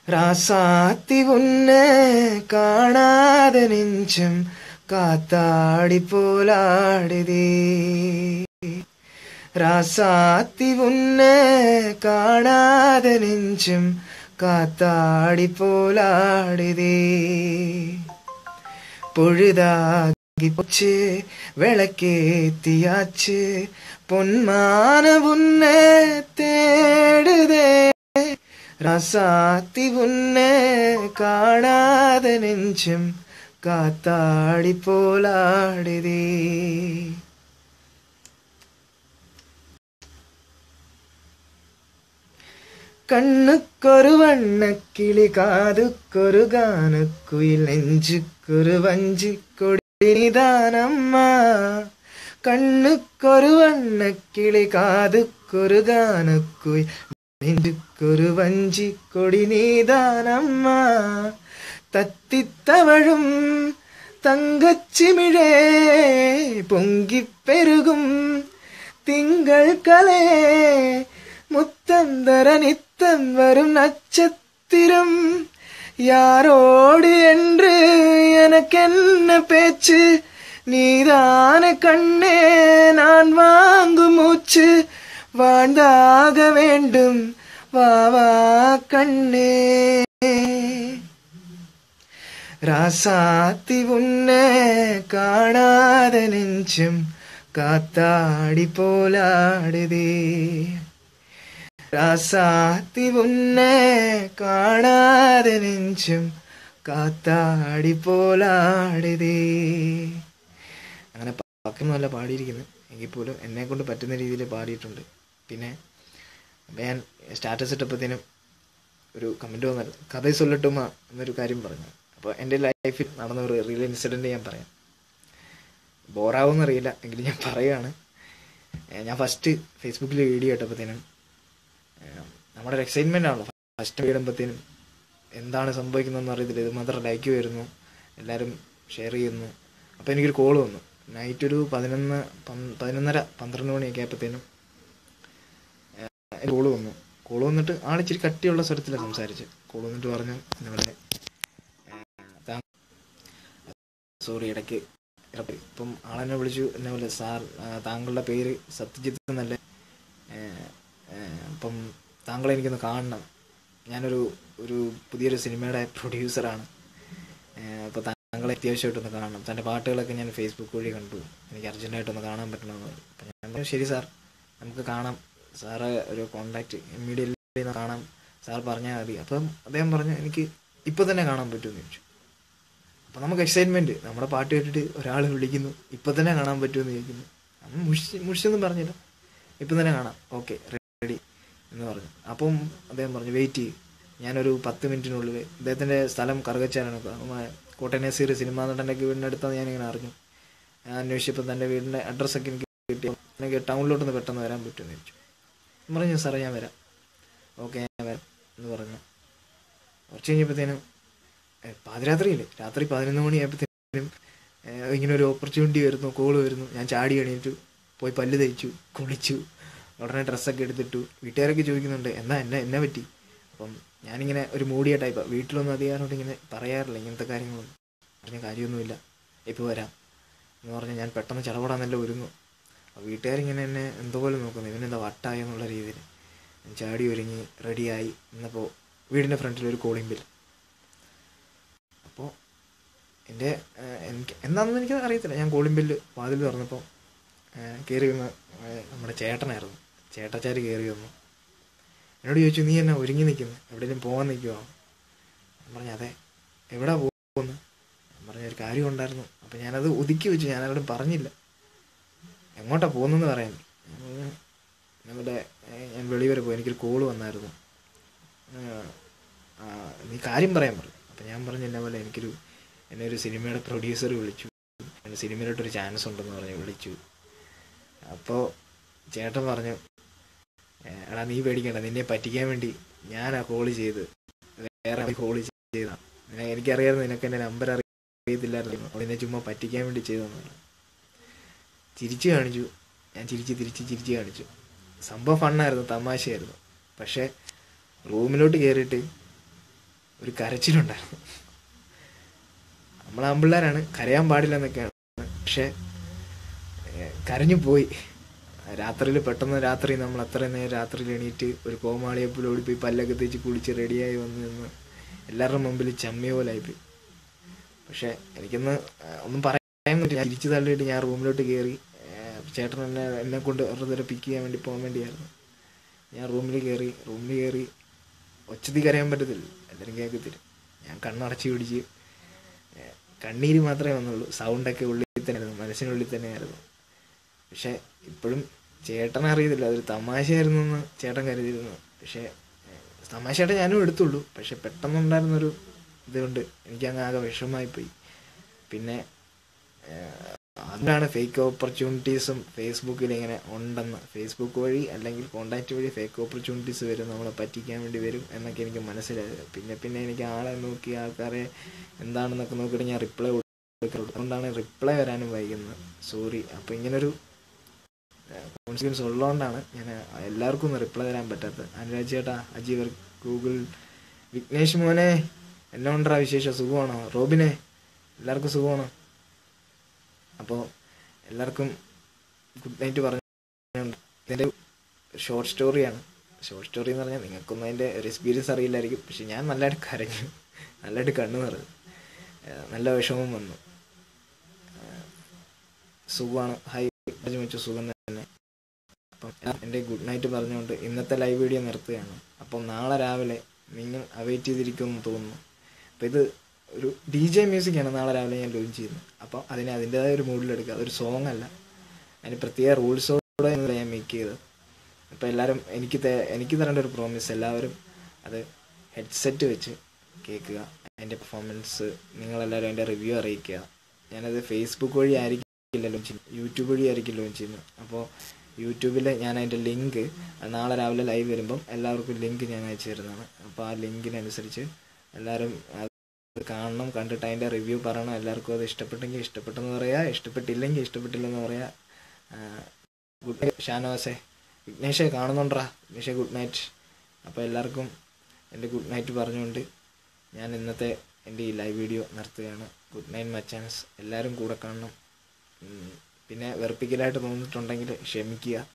ராசாத்தி உன்னை காணாத நெஞ்சம் காத்தாடி போலாடுதே ராசாத்தி உன்னை காணாத நெஞ்சம் காத்தாடி போலாடுதே பொழுதாகி போச்சு விளக்கேத்தியாச்சு பொன்மான உன்னை தேடுதே ராசாத்தி உன்னை காணாத நெஞ்சம் காத்தாடி போலாடுதே കണ്ണുക്കൊരു വണ്ണക്കിളി കാതുക്കൊരു ഗാനക്കുയിൽ നെഞ്ചുക്കൊരു വഞ്ചിക്കൊടിനിതാനമ്മ കണ്ണുക്കൊരു വണ്ണക്കിളി കാതുക്കൊരു ഗാനക്കുയിൽ നെഞ്ചുക്കൊരു വഞ്ചിക്കൊടി നീതാനമ്മ തത്തിത്തവഴും തങ്കച്ചിമിഴേ പൊങ്കിപ്പെരുകും തിങ്കൾ കലേ முத்தம் தர நித்தம் வரும் நட்சத்திரம் யாரோடு என்று எனக்கென்ன பேச்சு நீதான கண்ணே நான் வாங்கும் மூச்சு வாழ்ந்தாக வேண்டும் வா வா கண்ணே ராசாத்தி உன்னை காணாத நெஞ்சம் காத்தாடி போலாடுதே രാസാത്തി ഉന്നെ കാണാതെ നെഞ്ചും കാത്താടി പോലാടിതേ അങ്ങനെ ബാക്കിയൊന്നുമല്ല പാടിയിരിക്കുന്നത് എങ്കിൽ പോലും എന്നെ കൊണ്ട് പറ്റുന്ന രീതിയിൽ പാടിയിട്ടുണ്ട് പിന്നെ ഞാൻ സ്റ്റാറ്റസ് ഇട്ടപ്പോഴത്തേനും ഒരു കമൻറ്റ് വന്നത് കഥ സൊല്ലട്ടുമ എന്നൊരു കാര്യം പറഞ്ഞു അപ്പോൾ എൻ്റെ ലൈഫിൽ നടന്ന ഒരു റിയൽ ഇൻസിഡൻറ്റ് ഞാൻ പറയാം ബോറാവുമെന്നറിയില്ല എങ്കിലും ഞാൻ പറയുകയാണ് ഞാൻ ഫസ്റ്റ് ഫേസ്ബുക്കിൽ വീഡിയോ ഇട്ടപ്പോഴത്തേനും നമ്മുടെ ഒരു എക്സൈറ്റ്മെൻ്റ് ആണല്ലോ ഫസ്റ്റ് വീടുമ്പോഴത്തേനും എന്താണ് സംഭവിക്കുന്നതെന്ന് അറിയത്തില്ല ഇത് മാത്രം ലൈക്ക് വരുന്നു എല്ലാവരും ഷെയർ ചെയ്യുന്നു അപ്പോൾ എനിക്കൊരു കോൾ വന്നു നൈറ്റ് ഒരു പതിനൊന്ന് പതിനൊന്നര പന്ത്രണ്ട് മണിയൊക്കെ ആയപ്പോഴത്തേനും കോൾ വന്നു കോൾ വന്നിട്ട് ആളിച്ചിരി കട്ടിയുള്ള സ്വരത്തിലാണ് സംസാരിച്ച് കോൾ വന്നിട്ട് പറഞ്ഞു ഇന്നപോലെ സോറി ഇടയ്ക്ക് ഇപ്പം ആളെന്നെ വിളിച്ചു എന്നെ പോലെ സാർ താങ്കളുടെ പേര് സത്യജിത്ത് എന്നല്ലേ അപ്പം താങ്കളെ എനിക്കൊന്ന് കാണണം ഞാനൊരു ഒരു പുതിയൊരു സിനിമയുടെ പ്രൊഡ്യൂസറാണ് അപ്പോൾ താങ്കളെ അത്യാവശ്യമായിട്ടൊന്ന് കാണണം തൻ്റെ പാട്ടുകളൊക്കെ ഞാൻ ഫേസ്ബുക്ക് വഴി കണ്ടു എനിക്ക് അർജൻറ്റായിട്ടൊന്ന് കാണാൻ പറ്റണമെന്ന് അപ്പം ഞാൻ പറഞ്ഞു ശരി സാർ നമുക്ക് കാണാം സാറ് ഒരു കോണ്ടാക്റ്റ് ഇമ്മീഡിയറ്റ്ലി കാണാം സാർ പറഞ്ഞാൽ മതി അപ്പം അദ്ദേഹം പറഞ്ഞു എനിക്ക് ഇപ്പോൾ തന്നെ കാണാൻ പറ്റുമെന്ന് ചോദിച്ചു അപ്പം നമുക്ക് എക്സൈറ്റ്മെൻറ്റ് നമ്മുടെ പാട്ട് കേട്ടിട്ട് ഒരാൾ വിളിക്കുന്നു ഇപ്പം തന്നെ കാണാൻ പറ്റുമെന്ന് ചോദിക്കുന്നു അന്ന് മുഷി മുഷിയൊന്നും പറഞ്ഞില്ല ഇപ്പം തന്നെ കാണാം ഓക്കെ റെഡി എന്ന് പറഞ്ഞു അപ്പം അദ്ദേഹം പറഞ്ഞു വെയിറ്റ് ചെയ്യും ഞാനൊരു പത്ത് മിനിറ്റിനുള്ളിൽ അദ്ദേഹത്തിൻ്റെ സ്ഥലം കറുകച്ചാലാണ് കോട്ടയം നസീർ സിനിമാ നടൻ്റെ വീടിനടുത്താണ് ഞാനിങ്ങനെ അറിഞ്ഞു ഞാൻ അന്വേഷിച്ചപ്പോൾ തൻ്റെ വീടിൻ്റെ അഡ്രസ്സൊക്കെ എനിക്ക് കിട്ടി എനിക്ക് ടൗണിലോട്ടൊന്ന് പെട്ടെന്ന് വരാൻ പറ്റുമെന്ന് ചോദിച്ചു പറഞ്ഞു സാറേ ഞാൻ വരാം ഓക്കെ ഞാൻ വരാം എന്ന് പറഞ്ഞു കുറച്ച് കഴിഞ്ഞപ്പോഴത്തേനും പാതിരാത്രിയില്ലേ രാത്രി പതിനൊന്ന് മണിയായപ്പോഴത്തേനും ഇങ്ങനെ ഒരു ഓപ്പർച്യൂണിറ്റി വരുന്നു കോള് വരുന്നു ഞാൻ ചാടി എണീറ്റു പോയി പല്ല് തയ്ച്ചു കുളിച്ചു ഉടനെ ഡ്രസ്സൊക്കെ എടുത്തിട്ടു വീട്ടുകാരൊക്കെ ചോദിക്കുന്നുണ്ട് എന്നാ എന്നെ എന്നെ പറ്റി അപ്പം ഞാനിങ്ങനെ ഒരു മൂടിയ ടൈപ്പാണ് വീട്ടിലൊന്നും അധികാരോട് ഇങ്ങനെ പറയാറില്ല ഇങ്ങനത്തെ കാര്യങ്ങളൊന്നും പറഞ്ഞ കാര്യമൊന്നുമില്ല ഇപ്പോൾ വരാം എന്ന് പറഞ്ഞാൽ ഞാൻ പെട്ടെന്ന് ചടപടാന്നല്ല ഒരുങ്ങും അപ്പോൾ വീട്ടുകാരിങ്ങനെ എന്നെ എന്തോ പോലെ നോക്കുന്നു ഇവനെന്താ വട്ടായ എന്നുള്ള രീതിയിൽ ഞാൻ ചാടി ഒരുങ്ങി റെഡിയായി എന്നപ്പോൾ വീടിൻ്റെ ഫ്രണ്ടിൽ ഒരു കോളിംഗ് ബിൽ അപ്പോൾ എൻ്റെ എനിക്ക് എന്താണെന്ന് എനിക്ക് അറിയത്തില്ല ഞാൻ കോളിംഗ് ബില്ല് വാതിൽ തുറന്നപ്പോൾ കയറി വന്ന നമ്മുടെ ചേട്ടനായിരുന്നു ചേട്ടച്ചാര് കയറി വന്നു എന്നോട് ചോദിച്ചു നീ എന്നാ ഒരുങ്ങി നിൽക്കുന്നു എവിടെയെങ്കിലും പോകാൻ നിൽക്കുമോ ഞാൻ പറഞ്ഞു അതെ എവിടെ പോകുന്നു ഞാൻ പറഞ്ഞ ഒരു കാര്യം ഉണ്ടായിരുന്നു അപ്പം ഞാനത് ഒതുക്കി വെച്ചു ഞാൻ ആരോടും പറഞ്ഞില്ല എങ്ങോട്ടാണ് പോകുന്നതെന്ന് പറയാൻ ഞങ്ങളുടെ ഞാൻ വെളി വരെ പോയി എനിക്കൊരു കോള് വന്നായിരുന്നു നീ കാര്യം പറയാൻ പറഞ്ഞു അപ്പം ഞാൻ പറഞ്ഞു എന്നെ പോലെ എനിക്കൊരു എന്നെ ഒരു സിനിമയുടെ പ്രൊഡ്യൂസർ വിളിച്ചു എൻ്റെ സിനിമയിലോട്ടൊരു ചാൻസ് ഉണ്ടെന്ന് പറഞ്ഞ് വിളിച്ചു അപ്പോൾ ചേട്ടൻ പറഞ്ഞു എടാ നീ പേടിക്കണ്ട നിന്നെ പറ്റിക്കാൻ വേണ്ടി ഞാനാ കോള് ചെയ്ത് വേറെ കോള് ചെയ്താ എനിക്കറിയായിരുന്നു നിനക്ക് എൻ്റെ നമ്പർ അറിയത്തില്ലായിരുന്നു നിന്നെ ചുമ്മാ പറ്റിക്കാൻ വേണ്ടി ചെയ്തെന്ന് പറഞ്ഞു ചിരിച്ചു കാണിച്ചു ഞാൻ ചിരിച്ച് തിരിച്ച് ചിരിച്ച് കാണിച്ചു സംഭവം ഫണ്ണായിരുന്നു തമാശയായിരുന്നു പക്ഷേ റൂമിലോട്ട് കയറിയിട്ട് ഒരു കരച്ചിലുണ്ടായിരുന്നു നമ്മൾ ആമ്പിള്ളേരാണ് കരയാൻ പാടില്ല എന്നൊക്കെയാണ് പക്ഷേ ഏഹ്, കരഞ്ഞു പോയി രാത്രിയിൽ പെട്ടെന്ന് രാത്രി നമ്മൾ അത്രയും നേരം രാത്രിയിൽ എണീറ്റ് ഒരു കോമാളിയെപ്പോലെ ഓടിപ്പോയി പല്ലൊക്കെ തേച്ച് കുളിച്ച് റെഡിയായി വന്ന് നിന്ന് എല്ലാവരുടെ മുമ്പിൽ ചമ്മിയ പോലെ ആയിപ്പോയി പക്ഷെ എനിക്കൊന്ന് ഏഹ്, ഒന്നും പറയാൻ പറ്റില്ല തിരിച്ചു തള്ളിയിട്ട് ഞാൻ റൂമിലോട്ട് കയറി ഏഹ്, ചേട്ടൻ എന്നെ എന്നെ കൊണ്ട് വെറുതെ പിക്ക് ചെയ്യാൻ വേണ്ടി പോകാൻ വേണ്ടിയായിരുന്നു ഞാൻ റൂമിൽ കയറി റൂമിൽ കയറി ഒച്ചതി കരയാൻ പറ്റത്തില്ല എല്ലാവരും കേൾക്കത്തില്ല ഞാൻ കണ്ണടച്ച് പിടിച്ച് ഏഹ്, കണ്ണീര് മാത്രമേ വന്നുള്ളൂ സൗണ്ടൊക്കെ ഉള്ളിൽ തന്നെയായിരുന്നു മനസ്സിനുള്ളിൽ തന്നെയായിരുന്നു പക്ഷെ ഇപ്പോഴും ചേട്ടൻ അറിയത്തില്ല അതൊരു തമാശയായിരുന്നു എന്ന് ചേട്ടൻ കരുതിയിരുന്നു പക്ഷെ ഏഹ്, തമാശയായിട്ട് ഞാനും എടുത്തുള്ളൂ പക്ഷെ പെട്ടെന്നുണ്ടായിരുന്നൊരു ഇതുകൊണ്ട് എനിക്കങ്ങ് ആകെ വിഷമമായിപ്പോയി പിന്നെ ഏഹ്, അതുകൊണ്ടാണ് ഫേക്ക് ഓപ്പർച്യൂണിറ്റീസും ഫേസ്ബുക്കിൽ ഇങ്ങനെ ഉണ്ടെന്ന് ഫേസ്ബുക്ക് വഴി അല്ലെങ്കിൽ കോണ്ടാക്ട് വഴി ഫേക്ക് ഓപ്പർച്യൂണിറ്റീസ് വരും നമ്മളെ പറ്റിക്കാൻ വേണ്ടി വരും എന്നൊക്കെ എനിക്ക് മനസ്സിലായത് പിന്നെ പിന്നെ എനിക്ക് ആളെ നോക്കി ആൾക്കാരെ എന്താണെന്നൊക്കെ നോക്കിയിട്ട് ഞാൻ റിപ്ലൈ കൊടുക്കുള്ളൂ അതുകൊണ്ടാണ് റിപ്ലൈ വരാനും വൈകുന്നത് സോറി അപ്പോൾ ഇങ്ങനൊരു കോൺസിക്വൻസ് ഉള്ളതുകൊണ്ടാണ് ഞാൻ എല്ലാവർക്കും ഒന്ന് റിപ്ലൈ തരാൻ പറ്റാത്തത് അനുരാജ് ചേട്ടാ അജീവർ ഗൂഗിൾ വിഘ്നേഷ് മോനെ എന്നെ കൊണ്ടാ വിശേഷം സുഖമാണോ റോബിനെ എല്ലാവർക്കും സുഖമാണോ അപ്പോൾ എല്ലാവർക്കും ഗുഡ് നൈറ്റ് പറഞ്ഞുകൊണ്ട് ഇതിൻ്റെ ഷോർട്ട് സ്റ്റോറിയാണ് ഷോർട്ട് സ്റ്റോറി എന്ന് പറഞ്ഞാൽ നിങ്ങൾക്കൊന്നും അതിൻ്റെ ഒരു എക്സ്പീരിയൻസ് അറിയില്ലായിരിക്കും പക്ഷെ ഞാൻ നല്ലതായിട്ട് കരഞ്ഞു നല്ലതായിട്ട് കണ്ണു നിറഞ്ഞു ഏഹ് നല്ല വിഷമം വന്നു ഏഹ് സുഖമാണ് ഹൈ വെച്ചു സുഖം തന്നെ അപ്പം ഞാൻ എൻ്റെ ഗുഡ് നൈറ്റ് പറഞ്ഞുകൊണ്ട് ഇന്നത്തെ ലൈവ് വീഡിയോ നിർത്തുകയാണ് അപ്പം നാളെ രാവിലെ നിങ്ങൾ അവൈറ്റ് ചെയ്തിരിക്കുമെന്ന് തോന്നുന്നു അപ്പം ഇത് ഒരു ഡി ജെ മ്യൂസിക്കാണ് നാളെ രാവിലെ ഞാൻ ലോഞ്ച് ചെയ്യുന്നത് അപ്പോൾ അതിനെ അതിൻ്റെതായ ഒരു മൂഡിലെടുക്കുക അതൊരു സോങ് അല്ല അതിന് പ്രത്യേക റൂൾസോടെ ഞാൻ മേക്ക് ചെയ്തത് അപ്പോൾ എല്ലാവരും എനിക്ക് തേ- എനിക്ക് തരേണ്ട ഒരു പ്രോമിസ് എല്ലാവരും അത് ഹെഡ്സെറ്റ് വെച്ച് കേൾക്കുക അതിൻ്റെ പെർഫോമൻസ് നിങ്ങളെല്ലാവരും അതിൻ്റെ റിവ്യൂ അറിയിക്കുക ഞാനത് ഫേസ്ബുക്ക് വഴി ആയിരിക്കില്ല ലോഞ്ച് ചെയ്യുന്നത് യൂട്യൂബ് വഴി ആയിരിക്കും ലോഞ്ച് ചെയ്യുന്നത് അപ്പോൾ യൂട്യൂബിൽ ഞാൻ അതിൻ്റെ ലിങ്ക് നാളെ രാവിലെ ലൈവ് വരുമ്പം എല്ലാവർക്കും ലിങ്ക് ഞാൻ അയച്ചു തരുന്നതാണ് അപ്പോൾ ആ ലിങ്കിനനുസരിച്ച് എല്ലാവരും അത് കാണണം കണ്ടിട്ട് അതിൻ്റെ റിവ്യൂ പറയണം എല്ലാവർക്കും അത് ഇഷ്ടപ്പെട്ടെങ്കിൽ ഇഷ്ടപ്പെട്ടെന്ന് പറയാ ഇഷ്ടപ്പെട്ടില്ലെങ്കിൽ ഇഷ്ടപ്പെട്ടില്ലെന്ന് പറയാ ഗുഡ് നൈറ്റ് ഷാനവാസേ വിഘ്നേഷെ കാണുന്നുണ്ടാ വിഘ്നേഷെ ഗുഡ് നൈറ്റ് അപ്പോൾ എല്ലാവർക്കും എൻ്റെ ഗുഡ് നൈറ്റ് പറഞ്ഞുകൊണ്ട് ഞാൻ ഇന്നത്തെ എൻ്റെ ഈ ലൈവ് വീഡിയോ നിർത്തുകയാണ് ഗുഡ് നൈറ്റ് മച്ചാൻസ് എല്ലാവരും കൂടെ കാണണം ഉം, പിന്നെ വെറുപ്പിക്കലായിട്ട് തോന്നിയിട്ടുണ്ടെങ്കിൽ ക്ഷമിക്കുക